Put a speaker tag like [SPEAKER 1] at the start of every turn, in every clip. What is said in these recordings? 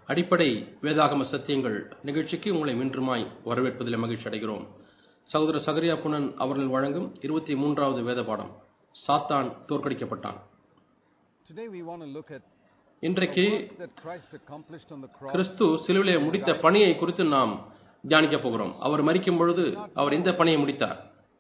[SPEAKER 1] அடிப்படை வேதாகம சத்தியங்கள் நிகழ்ச்சிக்கு உங்களை மீண்டுமாய் வரவேற்பதில் மகிழ்ச்சி அடைகிறோம் சகோதர சகரியா புனன் அவர்கள் வழங்கும் இருபத்தி மூன்றாவது வேத பாடம் சாத்தான் தோற்கடிக்கப்பட்டான்
[SPEAKER 2] Today we want to look at
[SPEAKER 1] இன்றைக்கு
[SPEAKER 2] the work that Christ accomplished on the cross
[SPEAKER 1] கிறிஸ்து சிலுவிலே முடித்த பணியை குறித்து நாம் தியானிக்க போகிறோம் அவர் மரிக்கும் பொழுது அவர் எந்த பணியை முடித்தார்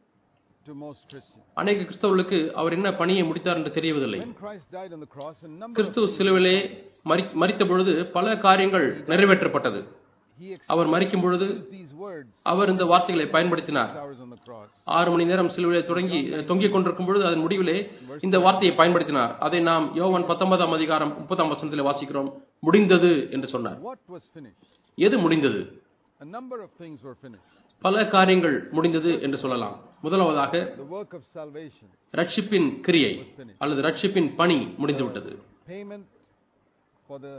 [SPEAKER 2] to most Christians.
[SPEAKER 1] அநேக கிறிஸ்தவர்களுக்கு அவர் என்ன பணியை முடித்தார் என்று தெரியவதில்லை
[SPEAKER 2] When Christ died on the cross, a number of
[SPEAKER 1] கிறிஸ்து சிலுவிலே மரி மரித்த பொழுது பல காரியங்கள் நிறைவேற்றப்பட்டது
[SPEAKER 2] he
[SPEAKER 1] அவர் மரிக்கும் பொழுது
[SPEAKER 2] exposed these words
[SPEAKER 1] அவர் இந்த வார்த்தைகளை பயன்படுத்தினார்
[SPEAKER 2] six hours on the cross.
[SPEAKER 1] ஆறு மணி நேரம் சிலுவிலே தொடங்கி தொங்கிக் கொண்டிருக்கும் பொழுது அதன் முடிவிலே இந்த வார்த்தையை பயன்படுத்தினார் அதை நாம் யோவான் பத்தொன்பதாம் அதிகாரம் முப்பதாம் வசனத்தில் வாசிக்கிறோம் முடிந்தது என்று சொன்னார்
[SPEAKER 2] What was finished?
[SPEAKER 1] எது முடிந்தது
[SPEAKER 2] A number of things were finished.
[SPEAKER 1] பல காரியங்கள் முடிந்தது என்று சொல்லலாம் முதலாவதாக
[SPEAKER 2] The work of salvation,
[SPEAKER 1] ரட்சிப்பின் கிரியை அல்லது ரட்சிப்பின் பணி முடிந்துவிட்டது
[SPEAKER 2] payment for the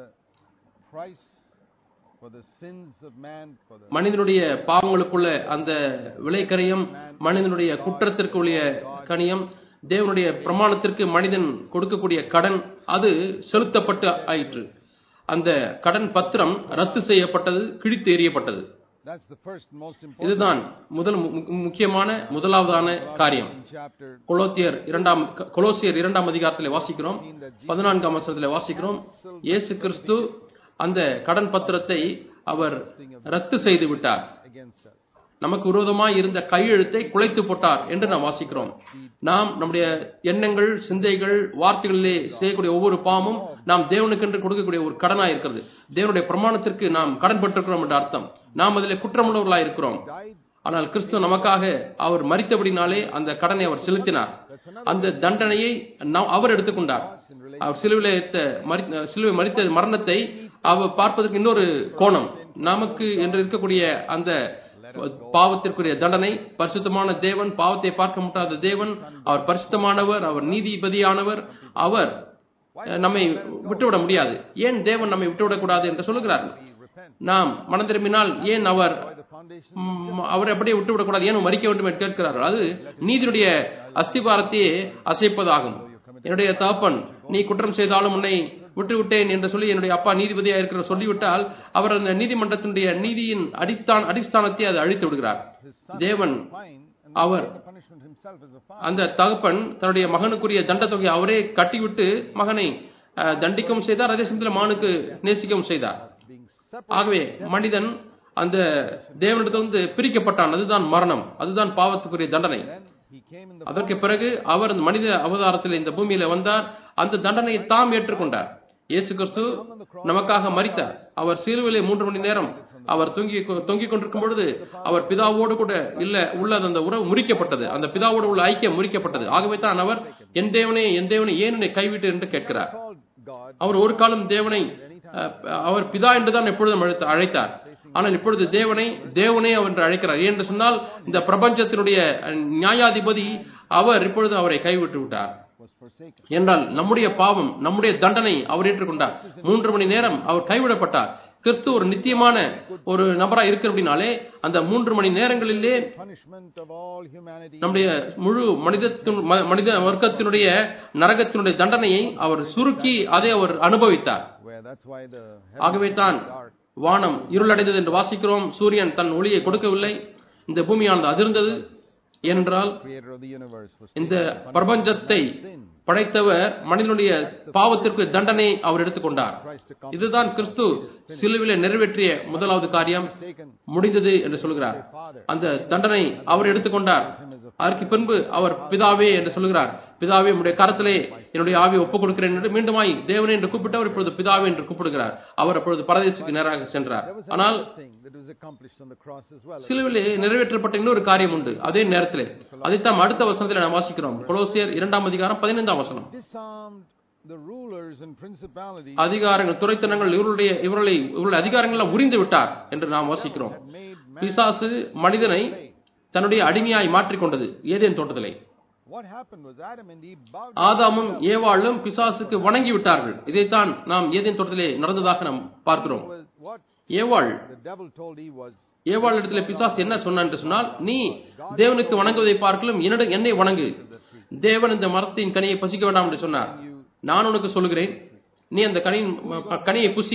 [SPEAKER 2] price for the sins of man, for the
[SPEAKER 1] மனிதனுடைய பாவங்களுக்குள்ள அந்த விலைக்கரியம் மனிதனுடைய குற்றத்திற்குரிய கனியம் தேவனுடைய பிரமாணத்திற்கு மனிதன் கொடுக்கக்கூடிய கடன் அது செலுத்தப்பட்டு ஆயிற்று அந்த கடன் பத்திரம் ரத்து செய்யப்பட்டது கிழித்து எறியப்பட்டது
[SPEAKER 2] that's the first most important
[SPEAKER 1] இதுதான் முதல் மு- மு- முக்கியமான முதலாவதான காரியம்
[SPEAKER 2] in chapter
[SPEAKER 1] கொலோத்தியர் இரண்டாம் கொலோசியர் இரண்டாம் அதிகாரத்திலே வாசிக்கிறோம் பதினான்காம் வசனத்திலே வாசிக்கிறோம் இயேசு கிறிஸ்து அந்த கடன் பத்திரத்தை அவர் ரத்து செய்து விட்டார்
[SPEAKER 2] against us.
[SPEAKER 1] நமக்கு விரோதமாய் இருந்த கையெழுத்தை குலைத்து போட்டார் என்று நாம் வாசிக்கிறோம் நாம் நம்முடைய எண்ணங்கள் சிந்தைகள் வார்த்தைகளிலே செய்யக்கூடிய ஒவ்வொரு பாவமும் நாம் தேவனுக்கென்று கொடுக்கக்கூடிய ஒரு கடனாய் இருக்கிறது தேவனுடைய பிரமாணத்திற்கு நாம் கடன் பட்டிருக்கிறோம் என்ற அர்த்தம் நாம் அதிலே குற்றமுள்ளவர்களாய் இருக்கிறோம்
[SPEAKER 2] Died,
[SPEAKER 1] ஆனால் கிறிஸ்து நமக்காக அவர் மரித்தபடினாலே அந்த கடனை அவர் செலுத்தினார் அந்த தண்டனையை நாம் அவர் எடுத்துக்கொண்டார் அவர் சிலுவிலே ஏத்த மரி- சிலுவை மரித்த மரணத்தை அவர் பார்ப்பதற்கு இன்னொரு கோணம் நமக்கு என்று இருக்கக்கூடிய அந்த பாவத்திற்குரிய தண்டனை பரிசுத்தமான தேவன் பாவத்தை பார்க்க முட்டாத தேவன் அவர் பரிசுத்தமானவர் அவர் நீதிபதியானவர் அவர் அஹ், நம்மை விட்டுவிட முடியாது ஏன் தேவன் நம்மை விட்டுவிடக்கூடாது என்று சொல்லுகிறார்
[SPEAKER 2] we repent.
[SPEAKER 1] நாம் மனம் திரும்பினால் ஏன் அவர்
[SPEAKER 2] By the foundation,
[SPEAKER 1] ம், அவரை அப்படியே விட்டு விடக்கூடாது ஏன் மறிக்க வேண்டும் என்று கேட்கிறார்கள் அது நீதியுடைய அஸ்திபாரத்தையே அசைப்பதாகும் என்னுடைய தகப்பன் நீ குற்றம் செய்தாலும் உன்னை விட்டு விட்டேன் என்று சொல்லி என்னுடைய அப்பா நீதிபதியா இருக்கிற சொல்லிவிட்டால் அவர் அந்த நீதிமன்றத்தினுடைய நீதியின் அடித்தான் அடிஸ்தானத்தை அது அழித்து விடுகிறார்
[SPEAKER 2] his son
[SPEAKER 1] தேவன்
[SPEAKER 2] fine and
[SPEAKER 1] our
[SPEAKER 2] the punishment himself as a fine.
[SPEAKER 1] அந்த தகப்பன் தன்னுடைய மகனுக்குரிய தண்ட தொகையை அவரே கட்டிவிட்டு மகனை அஹ், தண்டிக்கவும் செய்தார் அதே சமயத்தில் மகனுக்கு நேசிக்கவும் செய்தார்
[SPEAKER 2] being separated.
[SPEAKER 1] ஆகவே மனிதன் அந்த தேவனிடத்திலிருந்து பிரிக்கப்பட்டான் அதுதான் மரணம் அதுதான் பாவத்துக்குரிய தண்டனை
[SPEAKER 2] Then he came in the
[SPEAKER 1] அதற்கு பிறகு அவர் அந்த மனித அவதாரத்தில் இந்த பூமியில வந்தார் அந்த தண்டனையை தாம் ஏற்றுக்கொண்டார் இயேசு கிறிஸ்து நமக்காக மரித்தார் அவர் சிலுவிலே மூன்று மணி நேரம் அவர் தொங்கி தொங்கிக் கொண்டிருக்கும் பொழுது அவர் பிதாவோடு கூட இல்ல உள்ள அந்த உறவு முறிக்கப்பட்டது அந்த பிதாவோடு உள்ள ஐக்கியம் முறிக்கப்பட்டது ஆகவே தான் அவர் என் தேவனே என் தேவனை ஏன் என்னை கைவிட்டு என்று கேட்கிறார்
[SPEAKER 2] called God
[SPEAKER 1] அவர் ஒரு காலம் தேவனை அஹ், அவர் பிதா என்றுதான் எப்பொழுதும் அழைத்த- அழைத்தார் ஆனால் இப்பொழுது தேவனை தேவனே அவர் என்று அழைக்கிறார் ஏன் என்று சொன்னால் இந்த பிரபஞ்சத்தினுடைய அஹ், நியாயாதிபதி அவர் இப்பொழுது அவரை கைவிட்டு விட்டார்
[SPEAKER 2] was forsaken.
[SPEAKER 1] என்றால் நம்முடைய பாவம் நம்முடைய தண்டனை அவர் ஏற்றுக்கொண்டார் மூன்று மணி நேரம் அவர் கைவிடப்பட்டார் கிறிஸ்து ஒரு நித்தியமான ஒரு நபராக இருக்கிற அப்படின்னாலே அந்த மூன்று மணி நேரங்களிலே
[SPEAKER 2] Punishment of all humanity.
[SPEAKER 1] நம்முடைய முழு மனிதத்தின் ம- மனித வர்க்கத்தினுடைய நரகத்தினுடைய தண்டனையை அவர் சுருக்கி அதை அவர் அனுபவித்தார்
[SPEAKER 2] Where that's why the
[SPEAKER 1] ஆகவே தான் வானம் இருளடைந்தது என்று வாசிக்கிறோம் சூரியன் தன் ஒளியை கொடுக்கவில்லை இந்த பூமியானது அதிர்ந்தது ஏனென்றால்
[SPEAKER 2] creator of the universe was
[SPEAKER 1] இந்த பிரபஞ்சத்தை படைத்தவர் மனிதனுடைய பாவத்திற்கு தண்டனை அவர் எடுத்துக்கொண்டார்
[SPEAKER 2] Christ accomplished.
[SPEAKER 1] இதுதான் கிறிஸ்து சிலுவிலே நிறைவேற்றிய முதலாவது காரியம்
[SPEAKER 2] Taken
[SPEAKER 1] முடிந்தது என்று சொல்கிறார்
[SPEAKER 2] Father.
[SPEAKER 1] அந்த தண்டனை அவர் எடுத்துக்கொண்டார் அதற்கு பின்பு அவர் பிதாவே என்று சொல்கிறார் பிதாவே உடைய கரத்திலே என்னுடைய ஆவியை ஒப்புக் கொடுக்கிறேன் என்று மீண்டுமாய் தேவனே என்று கூப்பிட்டவர் இப்பொழுது பிதாவே என்று கூப்பிடுகிறார் அவர் அப்பொழுது பரதேசுக்கு நேராக சென்றார்
[SPEAKER 2] There was
[SPEAKER 1] ஆனால்
[SPEAKER 2] another thing that was accomplished on the cross as well.
[SPEAKER 1] சிலுவிலே நிறைவேற்றப்பட்ட இன்னொரு காரியம் உண்டு அதே நேரத்திலே அதைத்தான் அடுத்த வசனத்தில் நாம் வாசிக்கிறோம் கொலோசியர் இரண்டாம் அதிகாரம் பதினைந்தாம் வசனம்
[SPEAKER 2] Disarmed the rulers and principalities
[SPEAKER 1] அதிகாரங்கள் துறைத்தனங்கள் இவருடைய இவர்களை இவருடைய அதிகாரங்களை உரிந்து விட்டார் என்று நாம் வாசிக்கிறோம்
[SPEAKER 2] that made man.
[SPEAKER 1] பிசாசு மனிதனை தன்னுடைய அடிமையாய் மாற்றிக்கொண்டது ஏதேன் தோட்டத்திலே
[SPEAKER 2] What happened was Adam and Eve bowed
[SPEAKER 1] ஆதாமும் ஏவாளும் பிசாசுக்கு வணங்கி விட்டார்கள் இதைத்தான் நாம் ஏதேன் தோட்டத்திலே நடந்ததாக நாம் பார்க்கிறோம்
[SPEAKER 2] was what
[SPEAKER 1] ஏவாள்
[SPEAKER 2] the devil told Eve was
[SPEAKER 1] ஏவாள் இடத்துல பிசாசு என்ன சொன்னான் என்று சொன்னால் நீ தேவனுக்கு வணங்குவதை பார்க்கலும் என்னிடம் என்னை வணங்கு தேவன் இந்த மரத்தின் கனியை பசிக்க வேண்டாம் என்று சொன்னார் நான் உனக்கு சொல்லுகிறேன் நீ அந்த கனியின் ம- கனியை புசி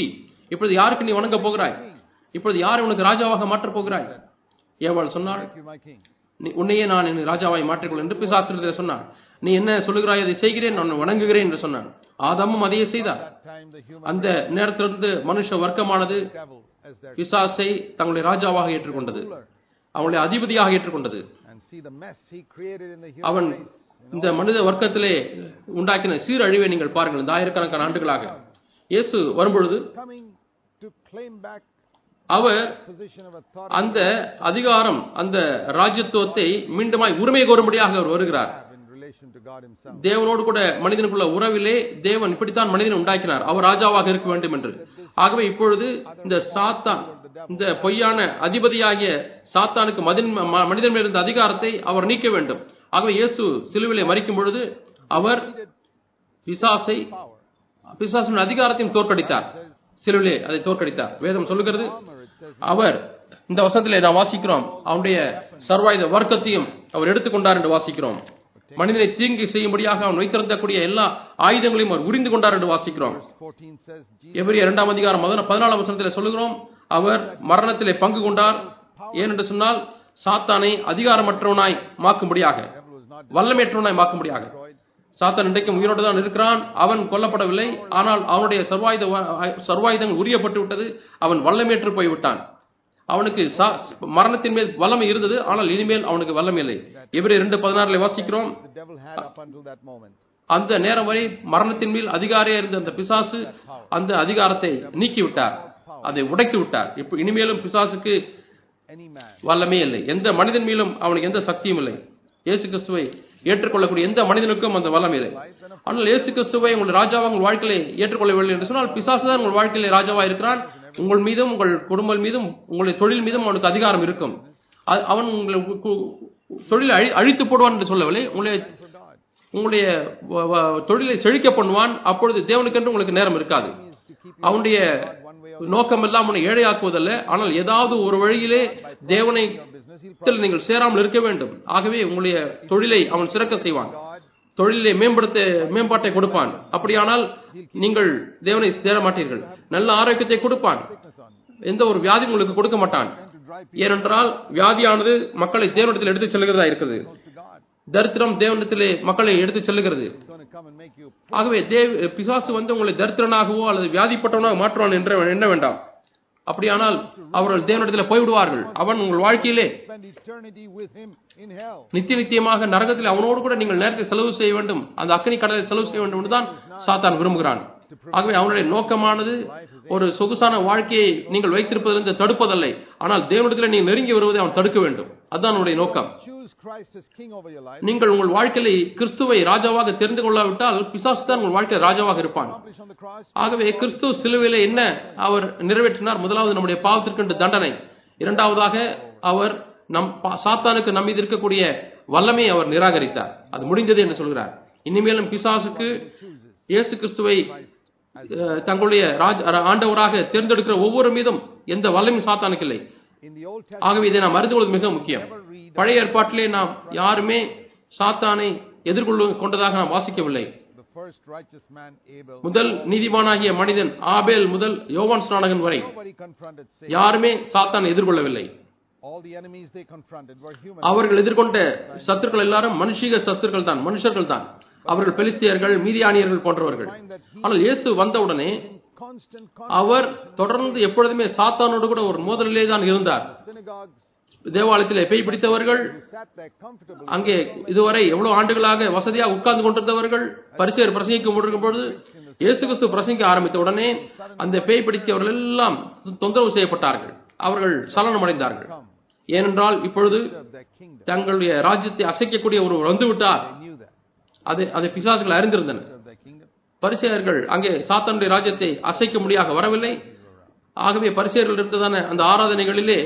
[SPEAKER 1] இப்பொழுது யாருக்கு நீ வணங்க போகிறாய் இப்பொழுது யார் உனக்கு ராஜாவாக மாற்றப் போகிறாய் ஏவாள் சொன்னாள்
[SPEAKER 2] Make you my king.
[SPEAKER 1] நீ உன்னையே நான் என் ராஜாவாய் மாற்றிக்கொள் என்று பிசாசிரத்தில் சொன்னான் நீ என்ன சொல்லுகிறாய் அதை செய்கிறேன் நான் வணங்குகிறேன் என்று சொன்னான் ஆதாமும் அதையே செய்தார்
[SPEAKER 2] That time the human
[SPEAKER 1] அந்த நேரத்திலிருந்து மனுஷ வர்க்கமானது
[SPEAKER 2] devil as their
[SPEAKER 1] பிசாசை தங்களுடைய ராஜாவாக ஏற்றுக்கொண்டது
[SPEAKER 2] ruler.
[SPEAKER 1] அவனுடைய அதிபதியாக ஏற்றுக்கொண்டது
[SPEAKER 2] And see the mess he created in the
[SPEAKER 1] அவன்
[SPEAKER 2] human race.
[SPEAKER 1] இந்த மனித வர்க்கத்திலே உண்டாக்கின சீரழிவை நீங்கள் பாருங்கள் இந்த ஆயிரக்கணக்கான ஆண்டுகளாக இயேசு வரும்பொழுது
[SPEAKER 2] Coming to claim back
[SPEAKER 1] our
[SPEAKER 2] position of authority
[SPEAKER 1] அந்த அதிகாரம் அந்த ராஜ்யத்துவத்தை மீண்டுமாய் உரிமை கோரும்படியாக அவர் வருகிறார்
[SPEAKER 2] have in relation to God himself.
[SPEAKER 1] தேவனோடு கூட மனிதனுக்குள்ள உறவிலே தேவன் இப்படித்தான் மனிதனை உண்டாக்கினார் அவர் ராஜாவாக இருக்க வேண்டும் என்று ஆகவே இப்பொழுது இந்த சாத்தான் இந்த பொய்யான அதிபதியாகிய சாத்தானுக்கு மதின் ம- மனிதன் மேல் இருந்த அதிகாரத்தை அவர் நீக்க வேண்டும் ஆகவே இயேசு சிலுவிலே மறிக்கும் பொழுது அவர் பிசாசை
[SPEAKER 2] Power.
[SPEAKER 1] பிசாசின் அதிகாரத்தையும் தோற்கடித்தார் சிலுவிலே அதை தோற்கடித்தார் வேதம் சொல்லுகிறது
[SPEAKER 2] Armor, it says
[SPEAKER 1] அவர் இந்த வசனத்திலே நாம் வாசிக்கிறோம் அவனுடைய சர்வாயுத வர்க்கத்தையும் அவர் எடுத்துக்கொண்டார் என்று வாசிக்கிறோம் மனிதனை தீங்கு செய்யும்படியாக அவன் வைத்திருந்தக்கூடிய எல்லா ஆயுதங்களையும் அவர் உரிந்து கொண்டார் என்று வாசிக்கிறோம்
[SPEAKER 2] verse 14 says Jesus
[SPEAKER 1] எவரி இரண்டாம் அதிகாரம் முதல் பதினாலாம் வசனத்திலே சொல்லுகிறோம் அவர் மரணத்திலே பங்கு கொண்டார் ஏனென்று சொன்னால் சாத்தானை அதிகாரமற்றவனாய் மாக்கும்படியாக
[SPEAKER 2] devil was not
[SPEAKER 1] வல்லமையற்றவனாய் மாக்கும்படியாக
[SPEAKER 2] destroyed.
[SPEAKER 1] சாத்தான் இன்றைக்கும் உயிரோடு தான் இருக்கிறான் அவன் கொல்லப்படவில்லை ஆனால் அவனுடைய சர்வாயுத சர்வாயுதங்கள் உரியப்பட்டு விட்டது அவன் வல்லமேற்று போய்விட்டான் அவனுக்கு சா- மரணத்தின் மேல் வல்லமை இருந்தது ஆனால் இனிமேல் அவனுக்கு வல்லமை இல்லை இவரை ரெண்டு பதினாறுல வாசிக்கிறோம்
[SPEAKER 2] The devil had up until that moment.
[SPEAKER 1] அந்த நேரம் வரை மரணத்தின் மேல் அதிகாரியா இருந்த அந்த பிசாசு அந்த அதிகாரத்தை நீக்கி விட்டார் அதை உடைத்து விட்டார் இப்போ இனிமேலும் பிசாசுக்கு
[SPEAKER 2] Any man
[SPEAKER 1] வல்லமே இல்லை எந்த மனிதன் மேலும் அவனுக்கு எந்த சக்தியும் இல்லை இயேசு கிறிஸ்துவை ஏற்றுக்கொள்ளக்கூடிய எந்த மனிதனுக்கும் அந்த வல்லமை இல்லை ஆனால் இயேசு கிறிஸ்துவை உங்கள் ராஜாவாக உங்கள் வாழ்க்கையிலே ஏற்றுக்கொள்ளவில்லை என்று சொன்னால் பிசாசு தான் உங்கள் வாழ்க்கையிலே ராஜாவா இருக்கிறான் உங்கள் மீதும் உங்கள் குடும்பம் மீதும் உங்களுடைய தொழில் மீதும் அவனுக்கு அதிகாரம் இருக்கும் அ- அவன் உங்களை கு- கு- தொழிலை அழி அழித்து போடுவான் என்று சொல்லவில்லை உங்களுடைய
[SPEAKER 2] for God
[SPEAKER 1] உங்களுடைய வ- வ- தொழிலை செழிக்க பண்ணுவான் அப்பொழுது தேவனுக்கென்று உங்களுக்கு நேரம் இருக்காது
[SPEAKER 2] is to keep you
[SPEAKER 1] அவனுடைய
[SPEAKER 2] one way or
[SPEAKER 1] நோக்கம் எல்லாம் உன்னை ஏழையாக்குவதல்ல ஆனால் ஏதாவது ஒரு வழியிலே தேவனை
[SPEAKER 2] your business. He'll
[SPEAKER 1] இடத்தில் நீங்கள் சேராமல் இருக்க வேண்டும் ஆகவே உங்களுடைய தொழிலை அவன் சிறக்க செய்வான்
[SPEAKER 2] God
[SPEAKER 1] தொழிலை மேம்படுத்த மேம்பாட்டை கொடுப்பான் அப்படியானால் நீங்கள் தேவனை தேட மாட்டீர்கள் நல்ல ஆரோக்கியத்தை கொடுப்பான்
[SPEAKER 2] sickness on you.
[SPEAKER 1] எந்த ஒரு வியாதி உங்களுக்கு கொடுக்க மாட்டான்
[SPEAKER 2] And to drive
[SPEAKER 1] ஏனென்றால் வியாதியானது மக்களை தேவனிடத்தில் எடுத்துச் செல்கிறதா இருக்கிறது
[SPEAKER 2] close to God.
[SPEAKER 1] தரித்திரம் தேவனிடத்திலே மக்களை எடுத்துச் செல்லுகிறது
[SPEAKER 2] It's going to come and make you
[SPEAKER 1] ஆகவே தேவ் பிசாசு வந்து உங்களை தரித்திரனாகவோ அல்லது வியாதிப்பட்டவனாக மாற்றுவான் என்ற எண்ண வேண்டாம் அப்படியானால் அவர்கள் தேவனிடத்தில் போய்விடுவார்கள் அவன் உங்கள் வாழ்க்கையிலே
[SPEAKER 2] spend eternity with him in hell.
[SPEAKER 1] நித்திய நித்தியமாக நரகத்தில் அவனோடு கூட நீங்கள் நேரத்தை செலவு செய்ய வேண்டும் அந்த அக்னி கடலை செலவு செய்ய வேண்டும் என்றுதான் சாத்தான் விரும்புகிறான் ஆகவே அவனுடைய நோக்கமானது ஒரு சொகுசான வாழ்க்கையை நீங்கள் வைத்திருப்பதிலிருந்து தடுப்பதில்லை ஆனால் தேவனிடத்தில் நீங்கள் நெருங்கி வருவதை அவன் தடுக்க வேண்டும் அதுதான் அவனுடைய நோக்கம்
[SPEAKER 2] Choose Christ as king over your life.
[SPEAKER 1] நீங்கள் உங்கள் வாழ்க்கையில கிறிஸ்துவை ராஜாவாக தெரிந்து கொள்ளாவிட்டால் பிசாசு தான் உங்கள் வாழ்க்கையில் ராஜாவாக இருப்பான்
[SPEAKER 2] Accomplish on the cross.
[SPEAKER 1] ஆகவே கிறிஸ்து சிலுவையில என்ன அவர் நிறைவேற்றினார் முதலாவது நம்முடைய பாவத்திற்கென்று தண்டனை இரண்டாவதாக அவர் நம் பா- சாத்தானுக்கு நம் மீது இருக்கக்கூடிய வல்லமையை அவர் நிராகரித்தார் அது முடிந்தது என்று சொல்கிறார் இனிமேலும் பிசாசுக்கு இயேசு கிறிஸ்துவை அஹ், தங்களுடைய ராஜ் ஆண்டவராக தேர்ந்தெடுக்கிற ஒவ்வொரு மீதும் எந்த வல்லமையும் சாத்தானுக்கு இல்லை
[SPEAKER 2] In the Old Testament,
[SPEAKER 1] ஆகவே இதை நாம் அறிந்து கொள்வது மிக முக்கியம் பழைய ஏற்பாட்டிலே நாம் யாருமே சாத்தானை எதிர்கொள்ள கொண்டதாக நாம் வாசிக்கவில்லை
[SPEAKER 2] the first righteous man, Abel,
[SPEAKER 1] முதல் நீதிமானாகிய மனிதன் ஆபேல் முதல் யோவான் ஸ்நானகன் வரை
[SPEAKER 2] nobody confronted Satan.
[SPEAKER 1] யாருமே சாத்தான் எதிர்கொள்ளவில்லை
[SPEAKER 2] All the enemies they confronted were human.
[SPEAKER 1] அவர்கள் எதிர்கொண்ட சத்துருக்கள் எல்லாரும் மனுஷிக சத்துருக்கள் தான் மனுஷர்கள் தான் அவர்கள் பெலிஸ்தியர்கள் மீதியானியர்கள் போன்றவர்கள்
[SPEAKER 2] Find that he
[SPEAKER 1] ஆனால் இயேசு வந்தவுடனே
[SPEAKER 2] in constant
[SPEAKER 1] அவர் தொடர்ந்து எப்பொழுதுமே சாத்தானோடு கூட ஒரு மோதலிலே தான் இருந்தார்
[SPEAKER 2] synagogues
[SPEAKER 1] தேவாலயத்திலே பேய் பிடித்தவர்கள்
[SPEAKER 2] who sat there comfortably.
[SPEAKER 1] அங்கே இதுவரை எவ்வளவு ஆண்டுகளாக வசதியாக உட்கார்ந்து கொண்டிருந்தவர்கள் பரிசேர் பிரசங்கிக்க முடியும் பொழுது இயேசு கிறிஸ்து பிரசங்கிக்க ஆரம்பித்த உடனே அந்த பேய் பிடித்தவர்கள் எல்லாம் தொந்தரவு செய்யப்பட்டார்கள் அவர்கள் சலனம் அடைந்தார்கள்
[SPEAKER 2] come
[SPEAKER 1] ஏனென்றால் இப்பொழுது
[SPEAKER 2] of their kingdom.
[SPEAKER 1] தங்களுடைய ராஜ்யத்தை அசைக்கக்கூடிய ஒருவர் வந்துவிட்டார்
[SPEAKER 2] They knew that
[SPEAKER 1] அதை அதை பிசாசுகள் அறிந்திருந்தன
[SPEAKER 2] of their kingdom.
[SPEAKER 1] பரிசேயர்கள் அங்கே சாத்தானுடைய ராஜ்யத்தை அசைக்க முடியாக வரவில்லை ஆகவே பரிசேயர்கள் இருந்ததான அந்த ஆராதனைகளிலே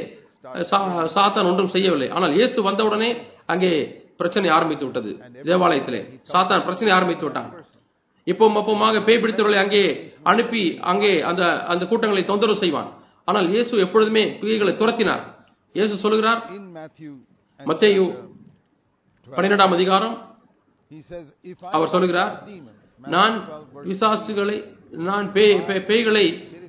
[SPEAKER 1] சா- சாத்தான் ஒன்றும் செய்யவில்லை ஆனால் இயேசு வந்தவுடனே அங்கே பிரச்சனை ஆரம்பித்து விட்டது தேவாலயத்திலே சாத்தான் பிரச்சனை ஆரம்பித்து விட்டான் இப்பவும் அப்பமாக பேய் பிடித்தவர்களை அங்கே அனுப்பி அங்கே அந்த அந்த கூட்டங்களை தொந்தரவு செய்வான் ஆனால் இயேசு எப்பொழுதுமே பேய்களை துரத்தினார் இயேசு சொல்கிறார்
[SPEAKER 2] In Matthew, and
[SPEAKER 1] மத்தேயு பன்னிரெண்டாம் அதிகாரம்
[SPEAKER 2] he says, If I
[SPEAKER 1] அவர் சொல்கிறார்
[SPEAKER 2] demons,
[SPEAKER 1] நான்
[SPEAKER 2] Matthew 12, verse
[SPEAKER 1] பிசாசுகளை நான் பேய் பே- பேய்களை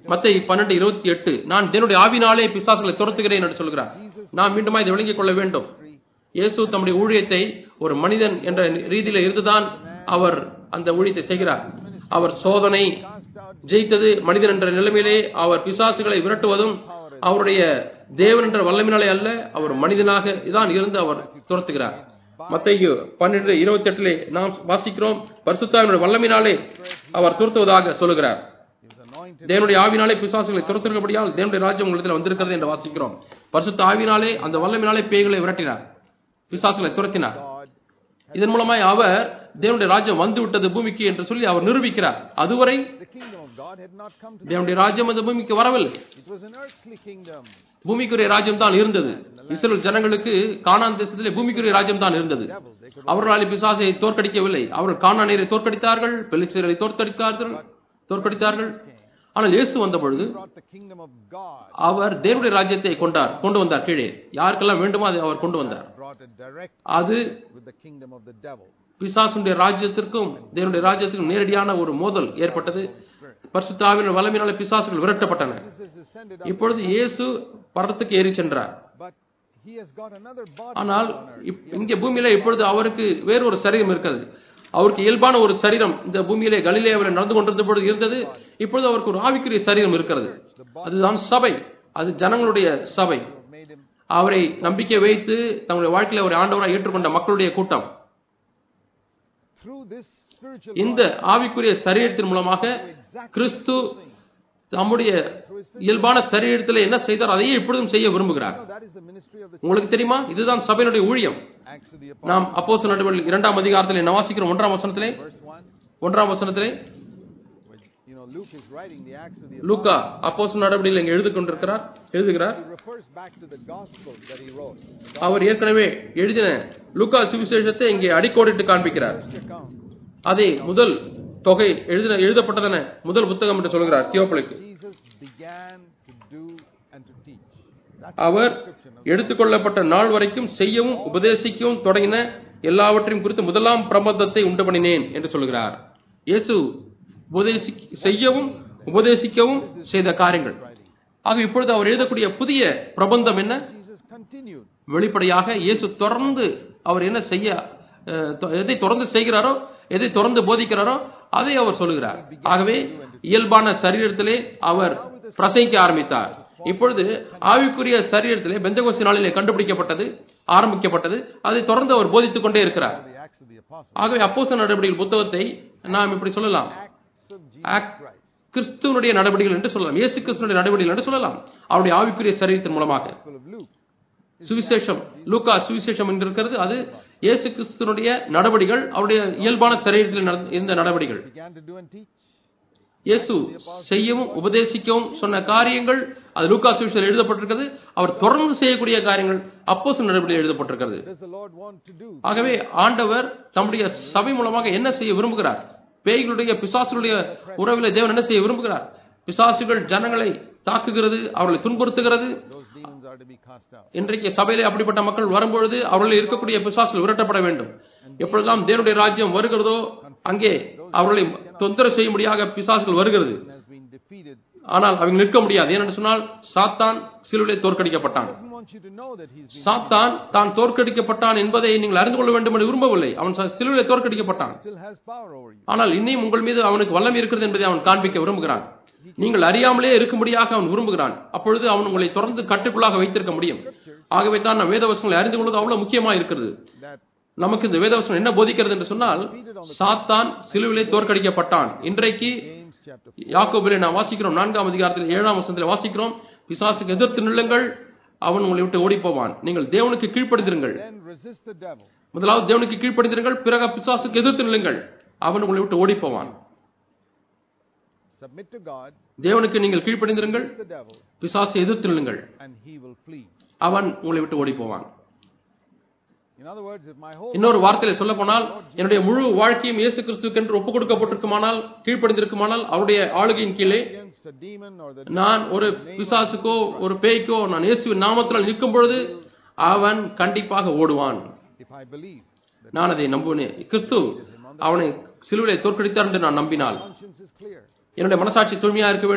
[SPEAKER 1] மத்திய பன்னெண்டு இருபத்தி எட்டு நான் தேவனுடைய ஆவினாலே பிசாசுகளை துரத்துகிறேன் என்று சொல்கிறார் நாம் மீண்டுமா இதை விளங்கிக் கொள்ள வேண்டும் இயேசு தம்முடைய ஊழியத்தை ஒரு மனிதன் என்ற ரீதியில இருந்துதான் அவர் அந்த ஊழியத்தை செய்கிறார் அவர் சோதனை ஜெயித்தது மனிதன் என்ற நிலைமையிலே அவர் பிசாசுகளை விரட்டுவதும் அவருடைய தேவன் என்ற வல்லமினாலே அல்ல அவர் மனிதனாக தான் இருந்து அவர் துரத்துகிறார் மத்தையு பன்னெண்டு இருபத்தி எட்டிலே நாம் வாசிக்கிறோம் பரிசுத்தாவினுடைய வல்லமினாலே அவர் துரத்துவதாக சொல்லுகிறார்
[SPEAKER 2] He was anointed.
[SPEAKER 1] தேவனுடைய ஆவினாலே பிசாசுகளை துரத்துகிறபடியால் தேவனுடைய ராஜ்யம் உங்களிடத்தில் வந்திருக்கிறது என்று வாசிக்கிறோம் பரிசுத்த ஆவினாலே அந்த வல்லமினாலே பேய்களை விரட்டினார் பிசாசுகளை துரத்தினார்
[SPEAKER 2] God.
[SPEAKER 1] இதன் மூலமாய் அவர் தேவனுடைய ராஜ்யம் வந்து விட்டது பூமிக்கு என்று சொல்லி அவர் நிரூபிக்கிறார் அதுவரை
[SPEAKER 2] The kingdom of God had not come to
[SPEAKER 1] தேவனுடைய ராஜ்யம் அந்த பூமிக்கு வரவில்லை
[SPEAKER 2] It was an earthly kingdom.
[SPEAKER 1] பூமிக்குரிய ராஜ்யம் தான் இருந்தது இஸ்ரேல் ஜனங்களுக்கு கானான் தேசத்திலே பூமிக்குரிய ராஜ்யம் தான் இருந்தது
[SPEAKER 2] Devil, they could
[SPEAKER 1] அவர்களால் பிசாசை தோற்கடிக்கவில்லை அவர்கள் கானானியரை தோற்கடித்தார்கள் பெலிஸ்தீரை தோற்கடித்தார்கள் தோற்கடித்தார்கள் ஆனால் இயேசு வந்த பொழுது
[SPEAKER 2] brought the kingdom of God,
[SPEAKER 1] அவர் தேவனுடைய ராஜ்யத்தை கொண்டார் கொண்டு வந்தார் கீழே யாருக்கெல்லாம் வேண்டுமோ அதை அவர் கொண்டு வந்தார்
[SPEAKER 2] brought it direct
[SPEAKER 1] அது
[SPEAKER 2] with the kingdom of the devil.
[SPEAKER 1] பிசாசுடைய ராஜ்யத்திற்கும் தேவனுடைய ராஜ்யத்திற்கும் நேரடியான ஒரு மோதல் ஏற்பட்டது பரிசுத்தாவின் வல்லமையினால பிசாசுகள் விரட்டப்பட்டன
[SPEAKER 2] Jesus has ascended up,
[SPEAKER 1] இப்பொழுது இயேசு பரத்துக்கு ஏறி சென்றார்
[SPEAKER 2] but he has got another body
[SPEAKER 1] ஆனால்
[SPEAKER 2] on earth.
[SPEAKER 1] இப்- இங்கே பூமியில இப்பொழுது அவருக்கு வேறொரு சரீரம் இருக்கிறது அவருக்கு இயல்பான ஒரு சரீரம் இந்த பூமியிலே கலிலேயாவில் நடந்து கொண்டிருந்த பொழுது இருந்தது இப்பொழுது அவருக்கு ஒரு ஆவிக்குரிய சரீரம் இருக்கிறது அதுதான் சபை அது ஜனங்களுடைய சபை
[SPEAKER 2] who have made him
[SPEAKER 1] அவரை நம்பிக்கை வைத்து தங்களுடைய வாழ்க்கையில ஒரு ஆண்டவராக ஏற்றுக்கொண்ட மக்களுடைய கூட்டம்
[SPEAKER 2] through this spiritual
[SPEAKER 1] இந்த ஆவிக்குரிய சரீரத்தின் மூலமாக கிறிஸ்து தம்முடைய இயல்பான சரீரத்தில் என்ன செய்தார் அதையே இப்பொழுதும் செய்ய விரும்புகிறார்
[SPEAKER 2] No, that is the ministry of the
[SPEAKER 1] உங்களுக்கு தெரியுமா இதுதான் சபையினுடைய ஊழியம்
[SPEAKER 2] Acts of the Apostles,
[SPEAKER 1] நாம் அப்போஸ் நடுவில் இரண்டாம் அதிகாரத்தில் என்ன வாசிக்கிறோம் ஒன்றாம் வசனத்திலே
[SPEAKER 2] verse 1.
[SPEAKER 1] ஒன்றாம் வசனத்திலே
[SPEAKER 2] When, you know, Luke is writing the Acts of the
[SPEAKER 1] லூக்கா அப்போஸ் நடவடிக்கையில் இங்கே எழுதி கொண்டிருக்கிறார் எழுதுகிறார்
[SPEAKER 2] He refers back to the gospel that he wrote.
[SPEAKER 1] அவர் ஏற்கனவே எழுதின லூக்கா சுவிசேஷத்தை இங்கே அடிக்கோடிட்டு காண்பிக்கிறார்
[SPEAKER 2] First account.
[SPEAKER 1] அதை முதல் தொகை எழுதின எழுதப்பட்டதென முதல் புத்தகம் என்று சொல்கிறார் தியோப்பலுக்கு
[SPEAKER 2] Jesus began to do and to teach. That's
[SPEAKER 1] our
[SPEAKER 2] the description of
[SPEAKER 1] எடுத்துக்கொள்ளப்பட்ட நாள் வரைக்கும் செய்யவும் உபதேசிக்கவும் தொடங்கின எல்லாவற்றையும் குறித்து முதலாம் பிரபந்தத்தை உண்டு பண்ணினேன் என்று சொல்கிறார் இயேசு உபதேசி செய்யவும் உபதேசிக்கவும் செய்த காரியங்கள் ஆக இப்பொழுது அவர் எழுதக்கூடிய புதிய பிரபந்தம் என்ன
[SPEAKER 2] Jesus continued.
[SPEAKER 1] வெளிப்படையாக இயேசு தொடர்ந்து அவர் என்ன செய்ய அஹ், தொ- எதை தொடர்ந்து செய்கிறாரோ எதை தொடர்ந்து போதிக்கிறாரோ அதை அவர் சொல்லுகிறார் ஆகவே இயல்பான சரீரத்திலே அவர் பிரசங்கிக்க ஆரம்பித்தார் இப்பொழுது ஆவிக்குரிய சரீரத்திலே பெந்தகோசி நாளிலே கண்டுபிடிக்கப்பட்டது ஆரம்பிக்கப்பட்டது அதை தொடர்ந்து அவர் போதித்துக் கொண்டே இருக்கிறார்
[SPEAKER 2] The Acts of the Apostles.
[SPEAKER 1] ஆகவே அப்போஸ்தலர் நடவடிக்கைகள் புத்தகத்தை நாம் இப்படி சொல்லலாம்
[SPEAKER 2] Acts of Jesus
[SPEAKER 1] Act-
[SPEAKER 2] Christ.
[SPEAKER 1] கிறிஸ்துவனுடைய நடவடிக்கைகள் என்று சொல்லலாம் இயேசு கிறிஸ்துவனுடைய நடவடிக்கைகள் என்று சொல்லலாம் அவருடைய ஆவிக்குரிய சரீரத்தின் மூலமாக
[SPEAKER 2] Gospel of Luke.
[SPEAKER 1] சுவிசேஷம் லூக்கா சுவிசேஷம் என்று இருக்கிறது அது இயேசு கிறிஸ்துவனுடைய நடவடிகள் அவருடைய இயல்பான சரீரத்தில் நடந்த- இருந்த நடவடிகள்
[SPEAKER 2] Began to do and teach.
[SPEAKER 1] இயேசு செய்யவும் உபதேசிக்கவும் சொன்ன காரியங்கள் அது லூக்கா சுவிசேஷத்தில் எழுதப்பட்டிருக்கிறது அவர் தொடர்ந்து செய்யக்கூடிய காரியங்கள் அப்போஸ் நடவடிக்கையில் எழுதப்பட்டிருக்கிறது
[SPEAKER 2] Does the Lord want to do?
[SPEAKER 1] ஆகவே ஆண்டவர் தம்முடைய சபை மூலமாக என்ன செய்ய விரும்புகிறார் பேய்களுடைய பிசாசுகளுடைய உறவிலே தேவன் என்ன செய்ய விரும்புகிறார் பிசாசுகள் ஜனங்களை தாக்குகிறது அவர்களை துன்புறுத்துகிறது
[SPEAKER 2] Those demons are to be cast out.
[SPEAKER 1] இன்றைக்கு சபையிலே அப்படிப்பட்ட மக்கள் வரும்பொழுது அவர்கள் இருக்கக்கூடிய பிசாசுகள் விரட்டப்பட வேண்டும் எப்பொழுதெல்லாம் தேவனுடைய ராஜ்யம் வருகிறதோ அங்கே அவர்களை தொந்தரவு செய்யும்படியாக பிசாசுகள் வருகிறது
[SPEAKER 2] And has been defeated.
[SPEAKER 1] ஆனால் அவங்க நிற்க முடியாது ஏனென்று சொன்னால் சாத்தான் சிலுவிலே தோற்கடிக்கப்பட்டான்
[SPEAKER 2] Doesn't want you to know that he's been
[SPEAKER 1] சாத்தான் தான் தோற்கடிக்கப்பட்டான் என்பதை நீங்கள் அறிந்து கொள்ள வேண்டும் என்று விரும்பவில்லை அவன் ச- சிலுவிலே தோற்கடிக்கப்பட்டான்
[SPEAKER 2] still has power over you.
[SPEAKER 1] ஆனால் இன்னும் உங்கள் மீது அவனுக்கு வல்லமை இருக்கிறது என்பதை அவன் காண்பிக்க விரும்புகிறான் நீங்கள் அறியாமலே இருக்கும்படியாக அவன் விரும்புகிறான் அப்பொழுது அவன் உங்களை தொடர்ந்து கட்டுக்குள்ளாக வைத்திருக்க முடியும் ஆகவே தான் நாம் வேதவசங்களை அறிந்து கொள்வது அவ்வளவு முக்கியமா இருக்கிறது
[SPEAKER 2] That
[SPEAKER 1] நமக்கு இந்த வேதவசனம் என்ன போதிக்கிறது என்று சொன்னால் சாத்தான் சிலுவிலே தோற்கடிக்கப்பட்டான் இன்றைக்கு
[SPEAKER 2] James chapter 4.
[SPEAKER 1] யாக்கோபிலே நாம் வாசிக்கிறோம் நான்காம் அதிகாரத்தில் ஏழாம் வசனத்தில் வாசிக்கிறோம் பிசாசுக்கு எதிர்த்து நில்லுங்கள் அவன் உங்களை விட்டு ஓடி போவான் நீங்கள் தேவனுக்கு கீழ்ப்படிந்திருங்கள்
[SPEAKER 2] Then resist the devil.
[SPEAKER 1] முதலாவது தேவனுக்கு கீழ்ப்படிந்திருங்கள் பிறகு பிசாசுக்கு எதிர்த்து நில்லுங்கள் அவன் உங்களை விட்டு ஓடி போவான்
[SPEAKER 2] Submit to God.
[SPEAKER 1] தேவனுக்கு நீங்கள் கீழ்ப்படிந்திருங்கள்
[SPEAKER 2] Resist the devil.
[SPEAKER 1] பிசாசை எதிர்த்து நில்லுங்கள்
[SPEAKER 2] And he will flee.
[SPEAKER 1] அவன் உங்களை விட்டு ஓடி போவான்
[SPEAKER 2] In other words, if my whole
[SPEAKER 1] இன்னொரு வார்த்தையில சொல்ல போனால் என்னுடைய முழு வாழ்க்கையும் இயேசு கிறிஸ்துக்கென்று ஒப்புக் கொடுக்கப்பட்டிருக்குமானால் கீழ்ப்படிந்திருக்குமானால் அவருடைய ஆளுகையின் கீழே
[SPEAKER 2] against a demon or the
[SPEAKER 1] நான் ஒரு பிசாசுக்கோ ஒரு பேய்க்கோ நான் இயேசுவின் நாமத்தில் நிற்கும் பொழுது அவன் கண்டிப்பாக ஓடுவான்
[SPEAKER 2] if I believe that
[SPEAKER 1] நான் அதை நம்புவேன் கிறிஸ்து அவனை சிலுவிலே தோற்கடித்தார் என்று நான் நம்பினால்
[SPEAKER 2] conscience is clear.
[SPEAKER 1] என்னுடைய மனசாட்சி தூய்மையா இருக்க வேண்டும்
[SPEAKER 2] I have